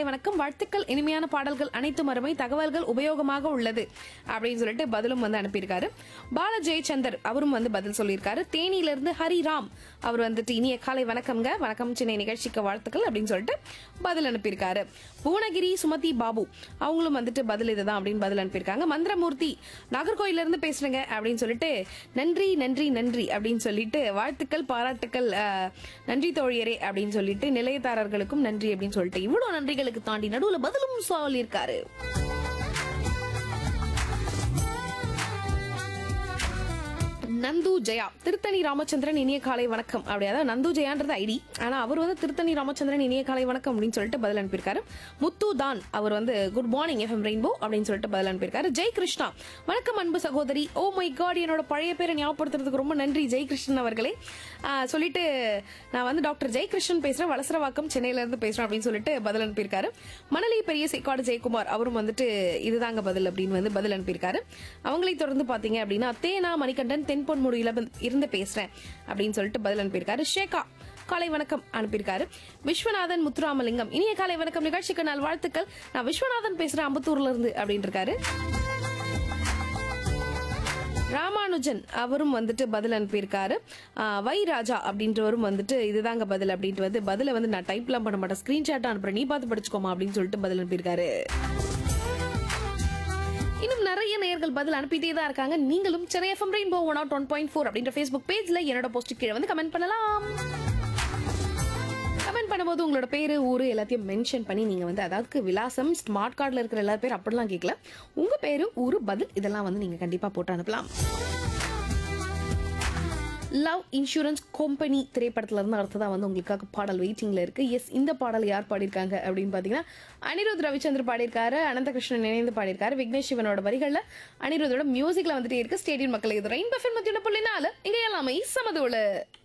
காலை வணக்கம் வாழ்த்துக்கள் இனிமையான பாடல்கள் அனைத்தும் அருமை தகவல்கள் உபயோகமாக உள்ளது அப்படின்னு சொல்லிட்டு பதிலும் வந்து அனுப்பியிருக்காரு பால ஜெயச்சந்தர் அவரும் வந்து பதில் சொல்லியிருக்காரு தேனியிலிருந்து ஹரிராம் அவர் வந்துட்டு இனிய காலை வணக்கம்ங்க வணக்கம் சென்னை நிகழ்ச்சிக்கு வாழ்த்துக்கள் அப்படின்னு சொல்லிட்டு பதில் அனுப்பியிருக்காரு புவனகிரி சுமதி பாபு அவங்களும் வந்துட்டு பதில் இதுதான் அப்படின்னு பதில் அனுப்பியிருக்காங்க மந்திரமூர்த்தி நாகர்கோயில இருந்து பேசுறேங்க அப்படின்னு சொல்லிட்டு நன்றி நன்றி நன்றி அப்படின்னு சொல்லிட்டு வாழ்த்துக்கள் பாராட்டுக்கள் அஹ், நன்றி தோழியரே அப்படின்னு சொல்லிட்டு நிலையத்தாரர்களுக்கும் நன்றி அப்படின்னு சொல்லிட்டு இவ்வளவு நன்றிகளுக்கு தாண்டி நடுவுல பதிலும் சொல்லியிருக்காரு நந்து ஜெயா திருத்தணி ராமச்சந்திரன் இனிய காலை வணக்கம் அப்படி அதாவது நந்து ஜெயான்றது ஐடி ஆனா அவர் வந்து திருத்தணி ராமச்சந்திரன் இனிய காலை வணக்கம் அப்படின்னு சொல்லிட்டு பதில் அனுப்பியிருக்காரு முத்து தான் அவர் வந்து குட் மார்னிங் எஃப்எம் ரெயின்போ அப்படின்னு சொல்லிட்டு பதில் அனுப்பியிருக்காரு ஜெய் கிருஷ்ணா வணக்கம் அன்பு சகோதரி ஓ மை காட் என்னோட பழைய பேரை ஞாபகப்படுத்துறதுக்கு ரொம்ப நன்றி ஜெய் கிருஷ்ணன் அவர்களே ஆஹ் சொல்லிட்டு நான் வந்து டாக்டர் ஜெய் கிருஷ்ணன் பேசுறேன் வலசரவாக்கம் சென்னையில இருந்து பேசுறேன் அப்படின்னு சொல்லிட்டு பதில் அனுப்பியிருக்காரு மணலி பெரிய சேக்காடு ஜெயக்குமார் அவரும் வந்துட்டு இதுதாங்க பதில் அப்படின்னு வந்து பதில் அனுப்பியிருக்காரு அவங்களை தொடர்ந்து பாத்தீங்க அப்படின்னா தேனா மணிகண்டன் தென்பொன்முடியில வந்து- இருந்து பேசுறேன் அப்படின்னு சொல்லிட்டு பதில் அனுப்பியிருக்காரு ஷேகா காலை வணக்கம் அனுப்பியிருக்காரு விஸ்வநாதன் முத்துராமலிங்கம் இனிய காலை வணக்கம் நிகழ்ச்சிக்கு நாள் வாழ்த்துக்கள் நான் விஸ்வநாதன் பேசுறேன் அம்பத்தூர்ல இருந்து அப்படின்னு இருக்காரு ராமானுஜன் அவரும் வந்துட்டு பதில் அனுப்பியிருக்காரு ஆஹ் வை ராஜா அப்படின்றவரும் வந்துட்டு இதுதாங்க பதில் அப்படின்ட்டு வந்து பதில வந்து நான் டைப்லாம் பண்ண மாட்டேன் ஸ்கிரீன்ஷாட் அனுப்புறேன் நீ பார்த்து படிச்சுக்கோமா அப்படின்னு சொல்லிட்டு பதில் அனுப்பியிருக்காரு இன்னும் நிறைய நேயர்கள் பதில் அனுப்பிட்டே தான் இருக்காங்க நீங்களும் Chennai FM rainbow one o one point four அப்படின்ற ஃபேஸ்புக் பேஜ்ல என்னோட போஸ்ட் கீழே வந்து கமெண்ட் பண்ணலாம் கமெண்ட் பண்ணும்போது உங்களோட பேரு ஊரு எல்லாத்தையும் மென்ஷன் பண்ணி நீங்க வந்து அதாவது விலாசம் ஸ்மார்ட் கார்டுல இருக்கிற எல்லா பேர் அப்படிலாம் கேட்கல உங்க பேரு ஊரு பதில் இதெல்லாம் வந்து நீங்க கண்டிப்பா போட்டு அனுப்பலாம் லவ் இன்சூரன்ஸ் கம்பெனி திரைப்படத்துல இருந்து அடுத்ததா வந்து உங்களுக்காக பாடல் வெயிட்டிங்ல இருக்கு எஸ் இந்த பாடல் யார் பாடியிருக்காங்க அப்படின்னு பாத்தீங்கன்னா அனிருத் ரவிச்சந்திர பாடியிருக்காரு அனந்தகிருஷ்ணன் இணைந்து பாடியிருக்காரு விக்னேஷ் சிவனோட வரிகள்ல அனிருத்தோட மியூசிக்ல வந்துட்டே இருக்கு ஸ்டேடியம் மக்கள் இது ரெயின் பஃபன் மத்தியோட புள்ளி நாலு இங்க எல்லாமே சமதோல